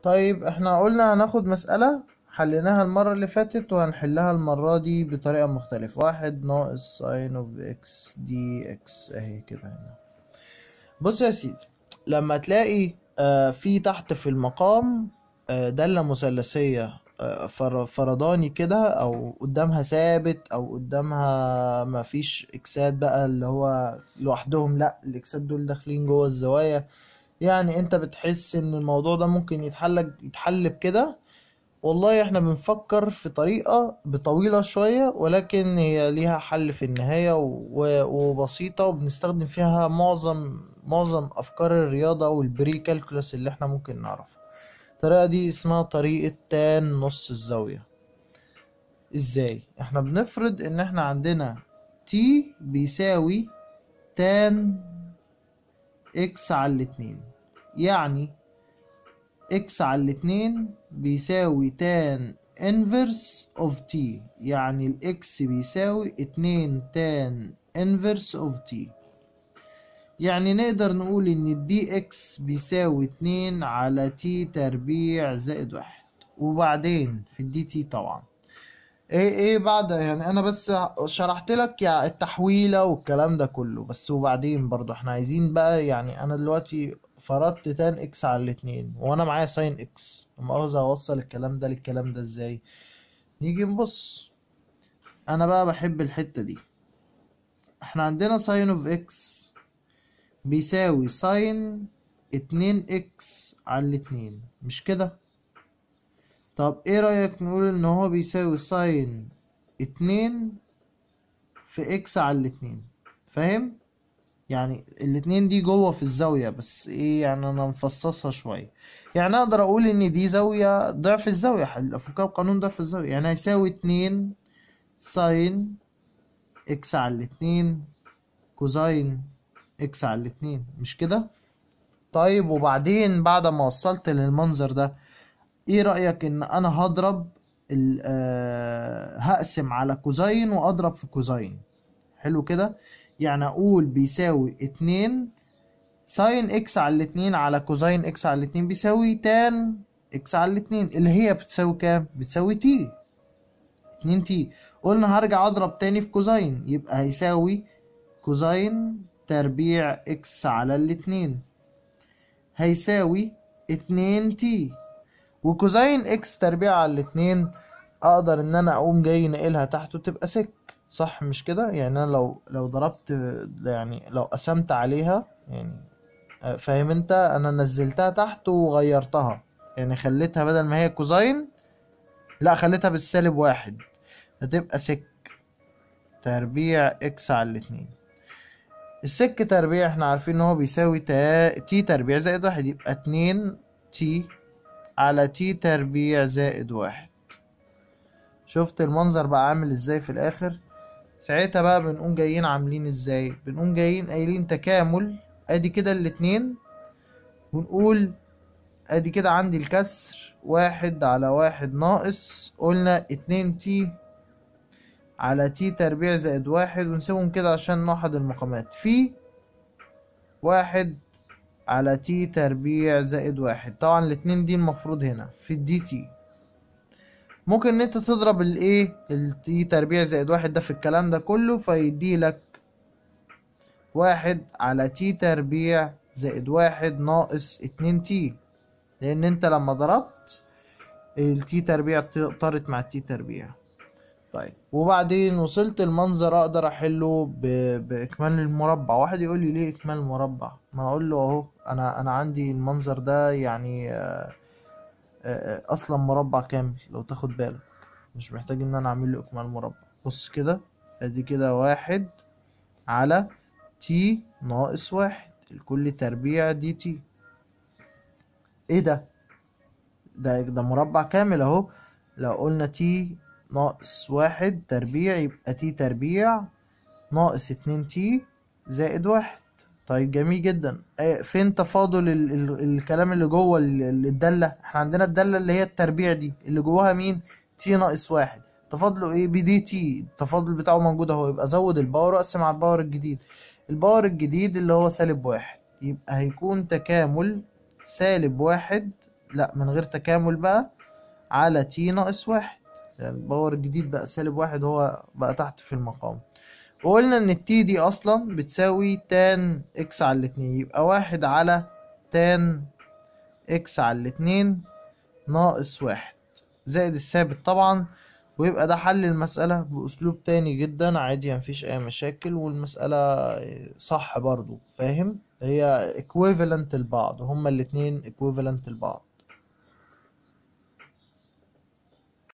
طيب احنا قلنا هناخد مسألة حليناها المرة اللي فاتت وهنحلها المرة دي بطريقة مختلفة واحد ناقص ساين اوف اكس دي اكس اهي كده هنا بص يا سيدي لما تلاقي آه، في تحت في المقام آه، دالة مثلثية آه، فر- فرداني كده او قدامها ثابت او قدامها مفيش اكسات بقى اللي هو لوحدهم لا الاكسات دول داخلين جوه الزوايا يعني انت بتحس ان الموضوع ده ممكن يتحل يتحل بكده والله احنا بنفكر في طريقة بطويلة شوية ولكن هي ليها حل في النهاية و- وبسيطة وبنستخدم فيها معظم معظم افكار الرياضة والبري كالكولس اللي احنا ممكن نعرفها الطريقة دي اسمها طريقة تان نص الزاوية ازاي احنا بنفرض ان احنا عندنا تي بيساوي تان اكس على الاتنين يعني اكس على الاتنين بيساوي تان انفرس اوف تي يعني الاكس بيساوي اتنين تان انفرس اوف تي يعني نقدر نقول ان الدي اكس بيساوي اتنين على تي تربيع زائد واحد وبعدين في الدي تي طبعا ايه ايه بعد يعني انا بس شرحت لك يعني التحويله والكلام ده كله بس وبعدين برضو احنا عايزين بقى يعني انا دلوقتي فرضت تان اكس على الاتنين وانا معايا ساين اكس مؤاخذة اوصل الكلام ده للكلام ده ازاي نيجي نبص انا بقى بحب الحتة دي احنا عندنا ساين اوف اكس بيساوي ساين اتنين اكس على الاتنين مش كده طب ايه رأيك نقول ان هو بيساوي ساين اتنين في اكس على الاتنين فاهم يعني الاتنين دي جوه في الزاوية بس ايه يعني انا مفصصها شوية يعني اقدر اقول ان دي زاوية ضعف الزاوية الافقام قانون ضعف الزاوية يعني هيساوي اتنين ساين اكس على الاتنين كوزاين اكس على الاتنين مش كده طيب وبعدين بعد ما وصلت للمنظر ده ايه رأيك ان انا هضرب ال- آه، هقسم على كوزاين واضرب في كوزاين حلو كده يعني اقول بيساوي اتنين ساين اكس على الاتنين على كوزاين اكس على الاتنين بيساوي تان اكس على الاتنين اللي هي بتساوي كام بتساوي تي اتنين تي قلنا هرجع اضرب تاني في كوزاين يبقى هيساوي كوزاين تربيع اكس على الاتنين هيساوي اتنين تي وكوزاين اكس تربيع على الاتنين اقدر ان انا اقوم جاي ناقلها تحت وتبقى سك صح مش كده يعني انا لو لو ضربت يعني لو قسمت عليها يعني آه، فاهم انت انا نزلتها تحت وغيرتها يعني خليتها بدل ما هي كوزاين لا خليتها بالسالب واحد هتبقى سك تربيع اكس على الاتنين السك تربيع احنا عارفين ان هو بيساوي تا... تي تربيع زائد واحد يبقى اتنين تي على تي تربيع زائد واحد شفت المنظر بقى عامل ازاي في الاخر ساعتها بقى بنقوم جايين عاملين ازاي بنقوم جايين قايلين تكامل ادي كده الاتنين ونقول ادي كده عندي الكسر واحد على واحد ناقص قلنا اتنين تي على تي تربيع زائد واحد ونسيبهم كده عشان نوحد المقامات في واحد على تي تربيع زائد واحد طبعا الاتنين دي المفروض هنا في الدي تي ممكن ان انت تضرب الايه التي تربيع زائد واحد ده في الكلام ده كله فيدي لك واحد على تي تربيع زائد واحد ناقص اتنين تي لان انت لما ضربت التي تربيع طارت مع التي تربيع طيب وبعدين وصلت المنظر اقدر احله ب... باكمال المربع واحد يقول لي ليه اكمال المربع ما اقول له اهو انا انا عندي المنظر ده يعني آه، آه، اصلا مربع كامل لو تاخد بالك مش محتاج ان انا اعمل له اكمال مربع بص كده ادي كده واحد على تي ناقص واحد الكل تربيع دي تي ايه ده ده ده مربع كامل اهو لو قلنا تي ناقص واحد تربيع يبقى تي تربيع ناقص اتنين تي زائد واحد طيب جميل جدا آه، فين تفاضل ال ال الكلام اللي جوه ال- ال- الدالة احنا عندنا الدالة اللي هي التربيع دي اللي جواها مين تي ناقص واحد تفاضله ايه بدي تي التفاضل بتاعه موجود اهو يبقى زود الباور واقسم على الباور الجديد الباور الجديد اللي هو سالب واحد يبقى هيكون تكامل سالب واحد لا من غير تكامل بقى على تي ناقص واحد يعني الباور الجديد بقى سالب واحد هو بقى تحت في المقام وقلنا ان التي دي اصلا بتساوي تان اكس على الاتنين يبقى واحد على تان اكس على الاتنين ناقص واحد زائد الثابت طبعا ويبقى ده حل المسألة بأسلوب تاني جدا عادي مفيش أي مشاكل والمسألة صح برضو فاهم هي equivalent لبعض هما الاتنين equivalent لبعض